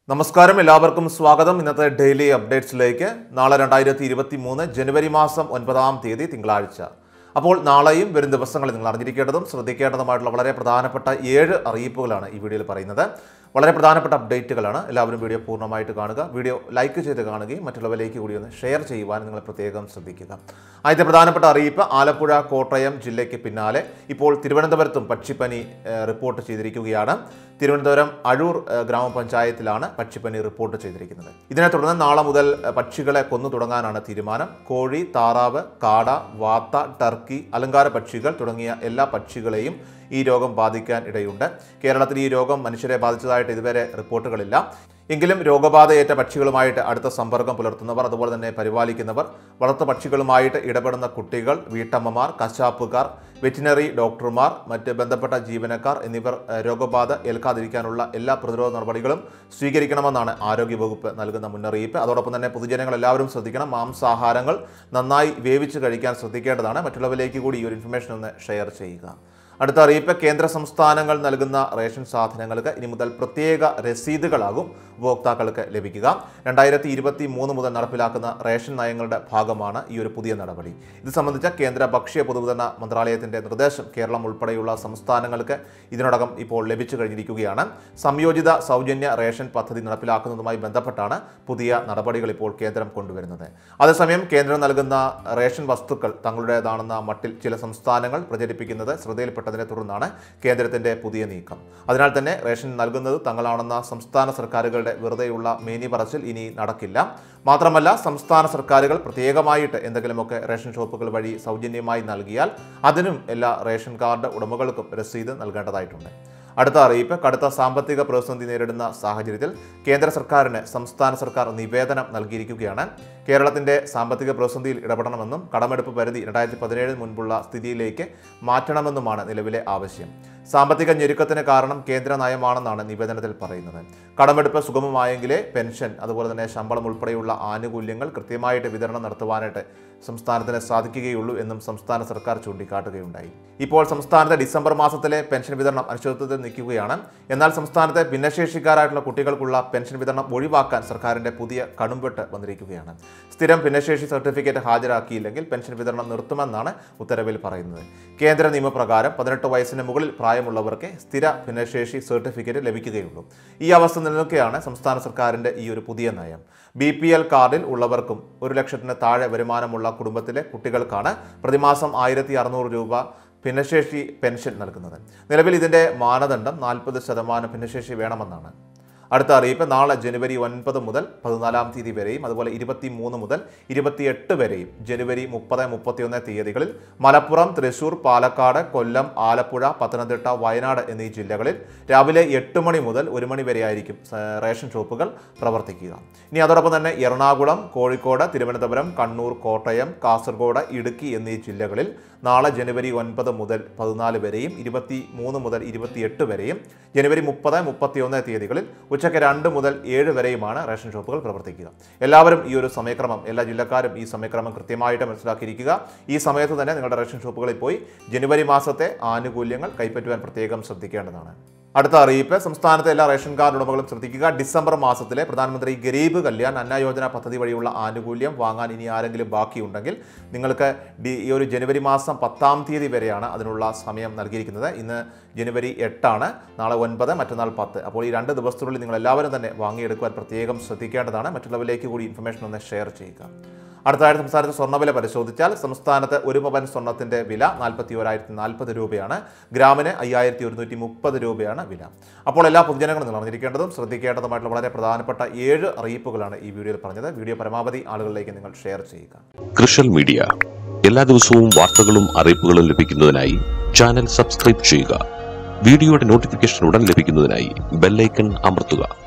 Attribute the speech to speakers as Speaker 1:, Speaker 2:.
Speaker 1: നമസ്കാരം എല്ലാവർക്കും സ്വാഗതം ഇന്നത്തെ ഡെയിലി അപ്ഡേറ്റ്സിലേക്ക് നാളെ രണ്ടായിരത്തി ഇരുപത്തി മൂന്ന് ജനുവരി മാസം ഒൻപതാം തീയതി തിങ്കളാഴ്ച അപ്പോൾ നാളെയും വരും ദിവസങ്ങളിൽ നിങ്ങൾ അറിഞ്ഞിരിക്കേണ്ടതും ശ്രദ്ധിക്കേണ്ടതുമായിട്ടുള്ള വളരെ പ്രധാനപ്പെട്ട ഏഴ് അറിയിപ്പുകളാണ് ഈ വീഡിയോയിൽ പറയുന്നത് വളരെ പ്രധാനപ്പെട്ട അപ്ഡേറ്റുകളാണ് എല്ലാവരും വീഡിയോ പൂർണ്ണമായിട്ട് കാണുക വീഡിയോ ലൈക്ക് ചെയ്ത് കാണുകയും മറ്റുള്ളവരിലേക്ക് കൂടി ഒന്ന് ഷെയർ ചെയ്യുവാൻ നിങ്ങൾ പ്രത്യേകം ശ്രദ്ധിക്കുക ആദ്യത്തെ പ്രധാനപ്പെട്ട അറിയിപ്പ് ആലപ്പുഴ കോട്ടയം ജില്ലയ്ക്ക് പിന്നാലെ ഇപ്പോൾ തിരുവനന്തപുരത്തും പക്ഷിപ്പനി ഏഹ്, റിപ്പോർട്ട് ചെയ്തിരിക്കുകയാണ് തിരുവനന്തപുരം അഴൂർ ഏഹ്, ഗ്രാമപഞ്ചായത്തിലാണ് പക്ഷിപ്പനി റിപ്പോർട്ട് ചെയ്തിരിക്കുന്നത് ഇതിനെ തുടർന്ന് നാളെ മുതൽ ഏഹ്, പക്ഷികളെ കൊന്നു തുടങ്ങാനാണ് തീരുമാനം കോഴി താറാവ് കാട വാത്ത ടർക്കി അലങ്കാര പക്ഷികൾ തുടങ്ങിയ എല്ലാ പക്ഷികളെയും ഈ രോഗം ബാധിക്കാൻ ഇടയുണ്ട് കേരളത്തിൽ ഈ രോഗം മനുഷ്യരെ ബാധിച്ചതായിട്ട് ഇതുവരെ റിപ്പോർട്ടുകളില്ല എങ്കിലും രോഗബാധയേറ്റ പക്ഷികളുമായിട്ട് അടുത്ത സമ്പർക്കം പുലർത്തുന്നവർ അതുപോലെ തന്നെ പരിപാലിക്കുന്നവർ വളർത്തു പക്ഷികളുമായിട്ട് ഇടപെടുന്ന കുട്ടികൾ വീട്ടമ്മമാർ കശാപ്പുകാർ വെറ്റിനറി ഡോക്ടർമാർ മറ്റ് ബന്ധപ്പെട്ട ജീവനക്കാർ എന്നിവർ ഏഹ്, രോഗബാധ ഏൽക്കാതിരിക്കാനുള്ള എല്ലാ പ്രതിരോധ നടപടികളും സ്വീകരിക്കണമെന്നാണ് ആരോഗ്യവകുപ്പ് നൽകുന്ന മുന്നറിയിപ്പ് അതോടൊപ്പം തന്നെ പൊതുജനങ്ങൾ എല്ലാവരും ശ്രദ്ധിക്കണം മാംസാഹാരങ്ങൾ നന്നായി വേവിച്ച് കഴിക്കാൻ ശ്രദ്ധിക്കേണ്ടതാണ് മറ്റുള്ളവരിലേക്ക് കൂടി ഈ ഒരു ഇൻഫർമേഷൻ ഒന്ന് ഷെയർ ചെയ്യുക അടുത്ത അറിയിപ്പ് കേന്ദ്ര സംസ്ഥാനങ്ങൾ നൽകുന്ന റേഷൻ സാധനങ്ങൾക്ക് ഇനി മുതൽ പ്രത്യേക രസീതുകളാകും ഉപഭോക്താക്കൾക്ക് ലഭിക്കുക രണ്ടായിരത്തി ഇരുപത്തി മൂന്ന് മുതൽ നടപ്പിലാക്കുന്ന റേഷൻ നയങ്ങളുടെ ഭാഗമാണ് ഈ ഒരു പുതിയ നടപടി ഇത് സംബന്ധിച്ച കേന്ദ്ര ഭക്ഷ്യ പൊതുവിതരണ മന്ത്രാലയത്തിന്റെ നിർദ്ദേശം കേരളം ഉൾപ്പെടെയുള്ള സംസ്ഥാനങ്ങൾക്ക് ഇതിനോടകം ഇപ്പോൾ ലഭിച്ചു കഴിഞ്ഞിരിക്കുകയാണ് സംയോജിത സൗജന്യ റേഷൻ പദ്ധതി നടപ്പിലാക്കുന്നതുമായി ബന്ധപ്പെട്ടാണ് പുതിയ നടപടികൾ ഇപ്പോൾ കേന്ദ്രം കൊണ്ടുവരുന്നത് അതേസമയം കേന്ദ്രം നൽകുന്ന റേഷൻ വസ്തുക്കൾ തങ്ങളുടേതാണെന്ന മട്ടിൽ ചില സംസ്ഥാനങ്ങൾ പ്രചരിപ്പിക്കുന്നത് ശ്രദ്ധയിൽപ്പെട്ടതിനെ തുടർന്നാണ് കേന്ദ്രത്തിന്റെ പുതിയ നീക്കം അതിനാൽ തന്നെ റേഷൻ നൽകുന്നത് തങ്ങളാണെന്ന സംസ്ഥാന സർക്കാരുകളുടെ വെറുതെയുള്ള മേനി പറച്ചിൽ ഇനി നടക്കില്ല മാത്രമല്ല സംസ്ഥാന സർക്കാരുകൾ പ്രത്യേകമായിട്ട് എന്തെങ്കിലുമൊക്കെ റേഷൻ ഷോപ്പുകൾ വഴി സൗജന്യമായി നൽകിയാൽ അതിനും എല്ലാ റേഷൻ കാർഡ് ഉടമകൾക്കും രസീത് നൽകേണ്ടതായിട്ടുണ്ട് അടുത്ത അറിയിപ്പ് കടുത്ത സാമ്പത്തിക പ്രതിസന്ധി നേരിടുന്ന സാഹചര്യത്തിൽ കേന്ദ്ര സർക്കാരിന് സംസ്ഥാന സർക്കാർ നിവേദനം നൽകിയിരിക്കുകയാണ് കേരളത്തിന്റെ സാമ്പത്തിക പ്രതിസന്ധിയിൽ ഇടപെടണമെന്നും കടമെടുപ്പ് പരിധി രണ്ടായിരത്തി പതിനേഴിന് മുൻപുള്ള സ്ഥിതിയിലേക്ക് മാറ്റണമെന്നുമാണ് നിലവിലെ ആവശ്യം സാമ്പത്തിക ഞെരുക്കത്തിന് കാരണം കേന്ദ്ര നയമാണെന്നാണ് നിവേദനത്തിൽ പറയുന്നത് കടമെടുപ്പ് സുഗമമായെങ്കിലേ പെൻഷൻ അതുപോലെ തന്നെ ശമ്പളം ഉൾപ്പെടെയുള്ള ആനുകൂല്യങ്ങൾ കൃത്യമായിട്ട് വിതരണം നടത്തുവാനായിട്ട് സംസ്ഥാനത്തിന് സാധിക്കുകയുള്ളൂ എന്നും സംസ്ഥാന സർക്കാർ ചൂണ്ടിക്കാട്ടുകയുണ്ടായി ഇപ്പോൾ സംസ്ഥാനത്തെ ഡിസംബർ മാസത്തിലെ പെൻഷൻ വിതരണം അനിശ്ചിതത്വത്തിൽ നിൽക്കുകയാണ് എന്നാൽ സംസ്ഥാനത്തെ ഭിന്നശേഷിക്കാരായിട്ടുള്ള കുട്ടികൾക്കുള്ള പെൻഷൻ വിതരണം ഒഴിവാക്കാൻ സർക്കാരിന്റെ പുതിയ കടുംവെട്ട് വന്നിരിക്കുകയാണ് സ്ഥിരം ഭിന്നശേഷി സർട്ടിഫിക്കറ്റ് ഹാജരാക്കിയില്ലെങ്കിൽ പെൻഷൻ വിതരണം നിർത്തുമെന്നാണ് ഉത്തരവിൽ പറയുന്നത് കേന്ദ്ര നിയമപ്രകാരം പതിനെട്ട് വയസ്സിന് മുകളിൽ പ്രായമുള്ളവർക്ക് സ്ഥിര ഭിന്നശേഷി സർട്ടിഫിക്കറ്റ് ലഭിക്കുകയുള്ളൂ ഈ അവസ്ഥ നിലനിൽക്കെയാണ് സംസ്ഥാന സർക്കാരിന്റെ ഈ ഒരു പുതിയ നയം ബി പി എൽ കാർഡിൽ ഉള്ളവർക്കും ഒരു ലക്ഷത്തിന് താഴെ വരുമാനമുള്ള കുടുംബത്തിലെ കുട്ടികൾക്കാണ് പ്രതിമാസം ആയിരത്തി അറുന്നൂറ് രൂപ ഭിന്നശേഷി പെൻഷൻ നൽകുന്നത് നിലവിൽ ഇതിന്റെ മാനദണ്ഡം നാൽപ്പത് ശതമാനം ഭിന്നശേഷി വേണമെന്നാണ് അടുത്ത അറിയിപ്പ് നാളെ ജനുവരി ഒൻപത് മുതൽ പതിനാലാം തീയതി വരെയും അതുപോലെ ഇരുപത്തി മൂന്ന് മുതൽ ഇരുപത്തിയെട്ട് വരെയും ജനുവരി മുപ്പത് മുപ്പത്തിയൊന്ന് തീയതികളിൽ മലപ്പുറം തൃശൂർ പാലക്കാട് കൊല്ലം ആലപ്പുഴ പത്തനംതിട്ട വയനാട് എന്നീ ജില്ലകളിൽ രാവിലെ എട്ട് മണി മുതൽ ഒരു മണി വരെയായിരിക്കും സ- റേഷൻ ഷോപ്പുകൾ പ്രവർത്തിക്കുക ഇനി അതോടൊപ്പം തന്നെ എറണാകുളം കോഴിക്കോട് തിരുവനന്തപുരം കണ്ണൂർ കോട്ടയം കാസർഗോഡ് ഇടുക്കി എന്നീ ജില്ലകളിൽ നാളെ ജനുവരി ഒൻപത് മുതൽ പതിനാല് വരെയും ഇരുപത്തി മൂന്ന് മുതൽ ഇരുപത്തിയെട്ട് വരെയും ജനുവരി മുപ്പത് മുപ്പത്തിയൊന്ന് തീയതികളിൽ ഉച്ചയ്ക്ക് രണ്ട് മുതൽ ഏഴ് വരെയുമാണ് റേഷൻ ഷോപ്പുകൾ പ്രവർത്തിക്കുക എല്ലാവരും ഈ ഒരു സമയക്രമം എല്ലാ ജില്ലക്കാരും ഈ സമയക്രമം കൃത്യമായിട്ട് മനസ്സിലാക്കിയിരിക്കുക ഈ സമയത്ത് തന്നെ നിങ്ങളുടെ റേഷൻ ഷോപ്പുകളിൽ പോയി ജനുവരി മാസത്തെ ആനുകൂല്യങ്ങൾ കൈപ്പറ്റുവാൻ പ്രത്യേകം ശ്രദ്ധിക്കേണ്ടതാണ് അടുത്ത അറിയിപ്പ് സംസ്ഥാനത്തെ എല്ലാ റേഷൻ കാർഡ് ഉടമകളും ശ്രദ്ധിക്കുക ഡിസംബർ മാസത്തിലെ പ്രധാനമന്ത്രി ഗരീബ് കല്യാൺ അന്ന യോജന പദ്ധതി വഴിയുള്ള ആനുകൂല്യം വാങ്ങാൻ ഇനി ആരെങ്കിലും ബാക്കിയുണ്ടെങ്കിൽ നിങ്ങൾക്ക് ഡി ഈ ഒരു ജനുവരി മാസം പത്താം തീയതി വരെയാണ് അതിനുള്ള സമയം നൽകിയിരിക്കുന്നത് ഇന്ന് ജനുവരി എട്ടാണ് നാളെ ഒൻപത് മറ്റന്നാൾ പത്ത് അപ്പോൾ ഈ രണ്ട് ദിവസത്തിനുള്ളിൽ നിങ്ങൾ എല്ലാവരും തന്നെ വാങ്ങിയെടുക്കുവാൻ പ്രത്യേകം ശ്രദ്ധിക്കേണ്ടതാണ് മറ്റുള്ളവരിലേക്ക് കൂടി ഇൻഫർമേഷൻ ഒന്ന് ഷെയർ ചെയ്യുക അടുത്തതായിട്ട് സംസ്ഥാനത്ത് സ്വർണ്ണവില പരിശോധിച്ചാൽ സംസ്ഥാനത്ത് ഒരു പവൻ സ്വർണ്ണത്തിന്റെ വില നാൽപ്പത്തി ഒരായിരത്തി നാൽപ്പത് രൂപയാണ് ഗ്രാമിന് അയ്യായിരത്തി ഒരുന്നൂറ്റി മുപ്പത് രൂപയാണ് വില അപ്പോൾ എല്ലാ പൊതുജനങ്ങളും നിങ്ങൾ അറിഞ്ഞിരിക്കേണ്ടതും ശ്രദ്ധിക്കേണ്ടതുമായിട്ടുള്ള വളരെ പ്രധാനപ്പെട്ട ഏഴ് അറിയിപ്പുകളാണ് ഈ വീഡിയോയിൽ പറഞ്ഞത് വീഡിയോ പരമാവധി ആളുകളിലേക്ക് നിങ്ങൾ ഷെയർ ചെയ്യുക
Speaker 2: കൃഷൽ മീഡിയ എല്ലാ ദിവസവും വാർത്തകളും അറിയിപ്പുകളും ലഭിക്കുന്നതിനായി ചാനൽ സബ്സ്ക്രൈബ് ചെയ്യുക വീഡിയോയുടെ നോട്ടിഫിക്കേഷൻ ഉടൻ ലഭിക്കുന്നതിനായി ബെല്ലൈക്കൺ അമർത്തുക